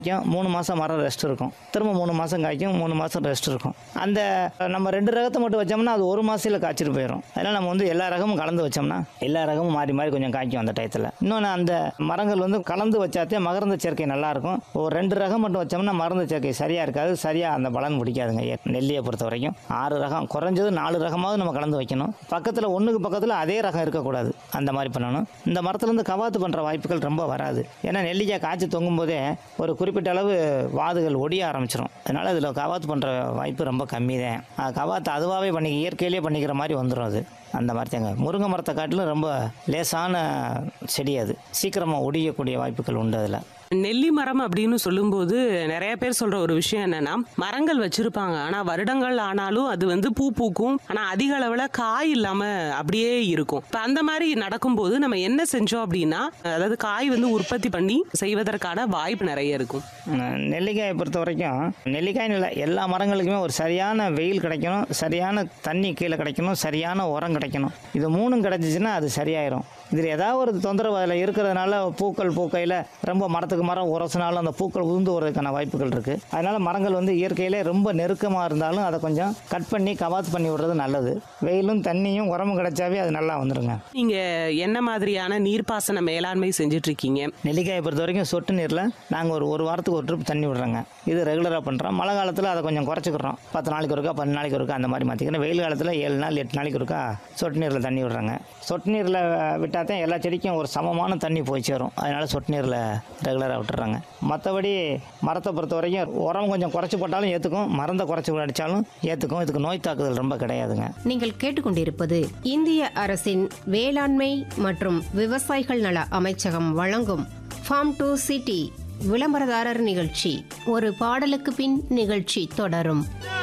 காய்க்கும் மூணு மாதம் மரம் ரெஸ்ட் இருக்கும் திரும்ப மூணு மாதம் காய்க்கும் மூணு மாதம் ரெஸ்ட் இருக்கும் அந்த நம்ம ரெண்டு ரகத்தை மட்டும் வச்சோம்னா அது ஒரு மாதத்தில் காய்ச்சிட்டு போயிடும் அதனால் நம்ம வந்து எல்லா ரகமும் கலந்து வச்சோம்னா எல்லா ரகமும் மாறி மாறி கொஞ்சம் காய்க்கும் அந்த டயத்தில் இன்னொன்று அந்த மரங்கள் வந்து கலந்து வச்சாத்தே மகரந்த சேர்க்கை நல்லாயிருக்கும் ஒரு ரெண்டு ரகம் மட்டும் வச்சோம்னா மருந்து சேர்க்கை சரியாக இருக்காது சரியாக அந்த பலன் பிடிக்காதுங்க ஏ- நெல்லியை பொறுத்த வரைக்கும் ஆறு ரகம் குறைஞ்சது நாலு ரகமாவது நம்ம கலந்து வைக்கணும் பக்கத்தில் ஒன்றுக்கு பக்கத்தில் அதே ரகம் இருக்கக்கூடாது அந்த மாதிரி பண்ணணும் இந்த மரத்துலேருந்து கவாத்து பண்ணுற வாய்ப்புகள் ரொம்ப வராது ஏன்னா நெல்லிக்காய் காய்ச்சி தொங்கும் போதே ஒரு குறிப்பிட்ட அளவு வாதுகள் ஒடிய ஆரம்பிச்சிடும் அதனால் அதில் கவாத்து பண்ணுற வாய்ப்பு ரொம்ப கம்மி தான் அது கவாத்து அதுவாகவே பண்ணி இயற்கையிலேயே பண்ணிக்கிற மாதிரி வந்துடும் அது அந்த மாதிரி தாங்க முருங்கை மரத்தை காட்டிலும் ரொம்ப லேசான செடி அது சீக்கிரமாக ஒடியக்கூடிய வாய்ப்புகள் உண்டு அதில் நெல்லி மரம் அப்படின்னு சொல்லும்போது நிறைய பேர் சொல்ற ஒரு விஷயம் என்னன்னா மரங்கள் வச்சிருப்பாங்க ஆனா வருடங்கள் ஆனாலும் அது வந்து பூ பூக்கும் ஆனா அதிக அளவுல காய் இல்லாம அப்படியே இருக்கும் இப்ப அந்த மாதிரி நடக்கும்போது நம்ம என்ன செஞ்சோம் அப்படின்னா அதாவது காய் வந்து உற்பத்தி பண்ணி செய்வதற்கான வாய்ப்பு நிறைய இருக்கும் அஹ் நெல்லிக்காயை பொறுத்த வரைக்கும் நெல்லிக்காய்னு இல்லை எல்லா மரங்களுக்குமே ஒரு சரியான வெயில் கிடைக்கணும் சரியான தண்ணி கீழே கிடைக்கணும் சரியான உரம் கிடைக்கணும் இது மூணும் கிடைச்சிச்சுன்னா அது சரியாயிரும் இதில் ஏதாவது ஒரு தொந்தரவு அதில் இருக்கிறதுனால பூக்கள் பூக்கையில் ரொம்ப மரத்துக்கு மரம் உரசினாலும் அந்த பூக்கள் உதிர்ந்து வரதுக்கான வாய்ப்புகள் இருக்குது அதனால் மரங்கள் வந்து இயற்கையிலே ரொம்ப நெருக்கமாக இருந்தாலும் அதை கொஞ்சம் கட் பண்ணி கவாத்து பண்ணி விடுறது நல்லது வெயிலும் தண்ணியும் உரமும் கிடைச்சாவே அது நல்லா வந்துருங்க நீங்க என்ன மாதிரியான நீர்ப்பாசன மேலாண்மை செஞ்சுட்டு இருக்கீங்க நெல்லிக்காயை பொறுத்த வரைக்கும் சொட்டு நீரில் நாங்கள் ஒரு ஒரு வாரத்துக்கு ஒரு ட்ரிப் தண்ணி விடுறோங்க இது ரெகுலராக பண்ணுறோம் மழை காலத்தில் அதை கொஞ்சம் குறைச்சிக்கிறோம் பத்து நாளைக்கு ஒருக்கா பன்னெண்டு நாளைக்கு ஒருக்கா அந்த மாதிரி மாற்றிக்கிறோம் வெயில் காலத்தில் ஏழு நாள் எட்டு நாளைக்கு ஒருக்கா சொட்டு நீரில் தண்ணி விடுறாங்க சொட்டு நீரில் விட்டால் தான் எல்லா செடிக்கும் ஒரு சமமான தண்ணி போய் சேரும் அதனால் சொட்டு நீரில் ரெகுலராக விட்டுறாங்க மற்றபடி மரத்தை பொறுத்த வரைக்கும் உரம் கொஞ்சம் குறைச்சி போட்டாலும் ஏற்றுக்கும் மருந்தை குறைச்சி அடித்தாலும் ஏற்றுக்கும் இதுக்கு நோய் தாக்குதல் ரொம்ப கிடையாதுங்க நீங்கள் கேட்டுக்கொண்டிருப்பது இந்திய அரசின் வேளாண்மை மற்றும் விவசாயிகள் நல அமைச்சகம் வழங்கும் ஃபார்ம் டு சிட்டி விளம்பரதாரர் நிகழ்ச்சி ஒரு பாடலுக்கு பின் நிகழ்ச்சி தொடரும்